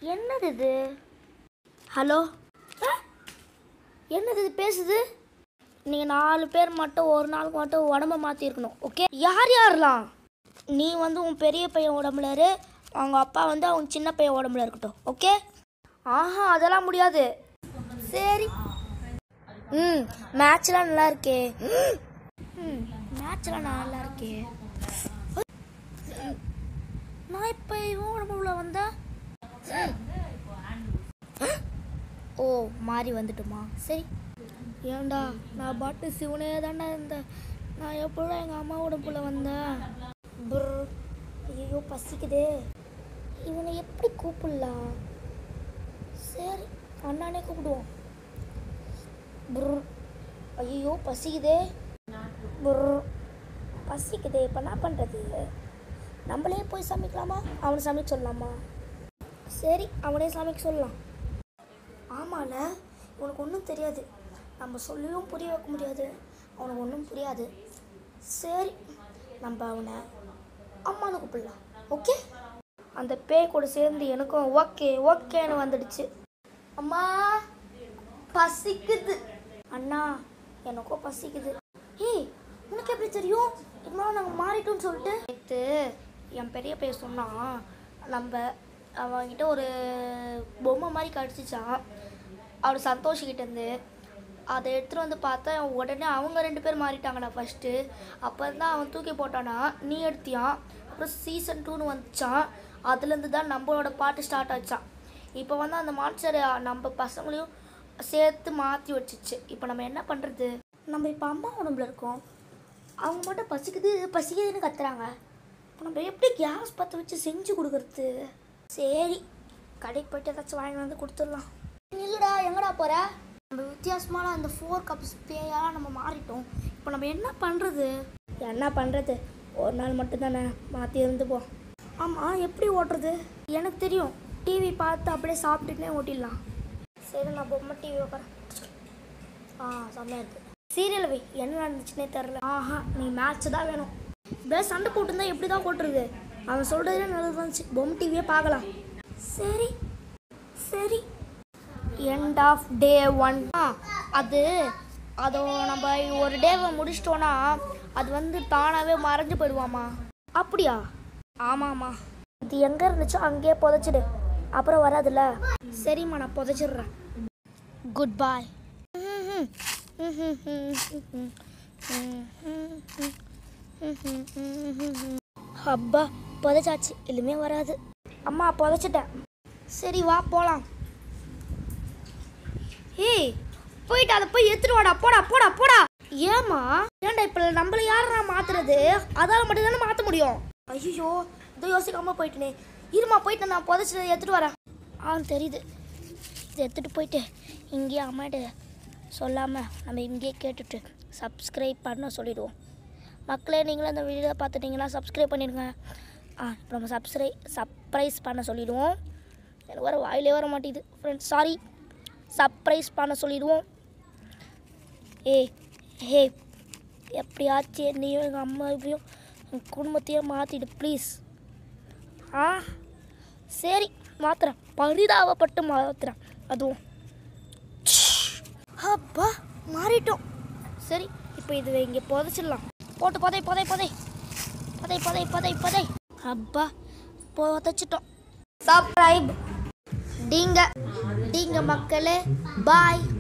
என்னது இது ஹலோ என்னது இது பேசுது நீங்கள் நாலு பேர் மட்டும் ஒரு நாளுக்கு மட்டும் உடம்ப மாற்றிருக்கணும் ஓகே யார் யாரெல்லாம் நீ வந்து உன் பெரிய பையன் உடம்புல இரு அவங்க அப்பா வந்து அவங்க சின்ன பையன் உடம்புல இருக்கட்டும் ஓகே ஆஹா அதெல்லாம் முடியாது சரி ம் மேட்ச்லாம் நல்லா இருக்கே ம் மேட்ச்லாம் நல்லா இருக்கே நான் இப்போ இவன் உடம்புல வந்தா ஓ மாறி வந்துட்டுமா சரி ஏன்டா நான் பாட்டு சிவனே தாண்டா இருந்தேன் நான் எப்படா எங்கள் அம்மா உடம்புல வந்தேன் புர் ஐயோ பசிக்குதே இவனை எப்படி கூப்பிடலாம் சரி அண்ணானே கூப்பிடுவோம் புர் ஐயோ பசிக்குதே புர் பசிக்குதே இப்போ என்ன பண்ணுறது நம்மளே போய் சமைக்கலாமா அவனை சமைக்க சொல்லலாமா சரி அவனே சமைக்க சொல்லலாம் ஆமால உனக்கு ஒன்றும் தெரியாது நம்ம சொல்லியும் புரிய வைக்க முடியாது அவனுக்கு ஒன்றும் புரியாது சரி நம்ம அவனை அம்மானு கூப்பிடலாம் ஓகே அந்த பேய் கூட சேர்ந்து எனக்கும் ஓகே ஓகேன்னு வந்துடுச்சு அம்மா பசிக்குது அண்ணா எனக்கும் பசிக்குது ஏய் உனக்கு எப்படி தெரியும் இதனால நாங்கள் மாறிட்டோம்னு சொல்லிட்டு நேற்று என் பெரிய பையன் சொன்னான் நம்ம அவன்கிட்ட ஒரு பொம்மை மாதிரி கிடச்சிச்சான் அவர் சந்தோஷிக்கிட்ட இருந்து அதை எடுத்துகிட்டு வந்து பார்த்தா உடனே அவங்க ரெண்டு பேர் மாறிட்டாங்கடா ஃபஸ்ட்டு அப்போ தான் அவன் தூக்கி போட்டானா நீ எடுத்தியான் அப்புறம் சீசன் டூன்னு வந்துச்சான் அதுலேருந்து தான் நம்மளோட பாட்டு ஸ்டார்ட் ஆச்சான் இப்போ வந்து அந்த மான்ஸ்டர் நம்ம பசங்களையும் சேர்த்து மாற்றி வச்சிச்சு இப்போ நம்ம என்ன பண்ணுறது நம்ம இப்போ அம்மா உடம்புல இருக்கோம் அவங்க மட்டும் பசிக்குது பசிக்குதுன்னு கத்துறாங்க இப்போ நம்ம எப்படி கேஸ் பற்ற வச்சு செஞ்சு கொடுக்கறது சரி கடைக்கு போயிட்டு ஏதாச்சும் வாங்கி வந்து கொடுத்துடலாம் இல்லைடா எங்கடா போற நம்ம வித்தியாசமான அந்த ஃபோர் கப்ஸ் பேயாலாம் நம்ம மாறிட்டோம் இப்போ நம்ம என்ன பண்ணுறது என்ன பண்ணுறது ஒரு நாள் மட்டும் தானே மாற்றி இருந்துப்போம் ஆமாம் எப்படி ஓட்டுறது எனக்கு தெரியும் டிவி பார்த்து அப்படியே சாப்பிட்டுட்டே ஓட்டிடலாம் சரி நான் பொம்மை டிவி உட்காரேன் ஆ செம்மையாக இருக்கு சீரியல் வை என்ன நடந்துச்சுன்னே தெரில ஆஹா நீ மேட்ச் தான் வேணும் இப்படியே சண்டை போட்டுருந்தா எப்படி தான் போட்டுருது அவன் சொல்கிறதே நல்லது இருந்துச்சு பொம்மை டிவியே பார்க்கலாம் சரி சரி எண்ட் ஆஃப் டே ஒன் அது அதோ நம்ம ஒரு டேவை முடிச்சிட்டோன்னா அது வந்து தானாகவே மறைஞ்சு போயிடுவாமா அப்படியா ஆமாம்மா இது எங்கே இருந்துச்சோ அங்கேயே புதைச்சிடு அப்புறம் வராதுல்ல சரிம்மா நான் புதைச்சிடுறேன் குட் பாய் அப்பா புதைச்சாச்சு எதுவுமே வராது அம்மா புதைச்சிட்டேன் சரி வா போகலாம் ஏய் போயிட்டு அதை போய் எடுத்துட்டு வாடா போடா போடா போடா ஏமா ஏன்டா இப்போ நம்மள யாரா மாத்துறது அதால மட்டும் தானே மாற்ற முடியும் ஐயோ இதோ யோசிக்காம போயிட்டேனே இருமா போயிட்டு நான் புதைச்சிட்டு எடுத்துட்டு வரேன் ஆ தெரியுது இதை எடுத்துட்டு போயிட்டு இங்கேயே அம்மாட்ட சொல்லாமல் நம்ம இங்கேயே கேட்டுட்டு சப்ஸ்கிரைப் பண்ண சொல்லிடுவோம் மக்களே நீங்களும் அந்த வீடியோ பார்த்துட்டீங்கன்னா சப்ஸ்கிரைப் பண்ணிடுங்க ஆ இப்போ நம்ம சப்ஸ்கிரை சர்ப்ரைஸ் பண்ண சொல்லிடுவோம் எனக்கு வர வாயிலே வர மாட்டேங்குது ஃப்ரெண்ட்ஸ் சாரி சர்ப்ரைஸ் பண்ண சொல்லிடுவோம் ஏய் ஹே எப்படியாச்சும் என்னையும் எங்கள் அம்மாவையும் என் குடும்பத்தையும் மாற்றிடு ப்ளீஸ் ஆ சரி மாத்துறேன் பரிதாபப்பட்டு மாத்துறேன் அதுவும் அப்பா மாறிட்டோம் சரி இப்போ இது இங்கே புதைச்சிடலாம் போட்டு புதை புதை புதை புதை புதை புதை புதை அப்பா புதைச்சிட்டோம் சப்ஸ்கிரைப் டீங்க டீங்க மக்களே பாய்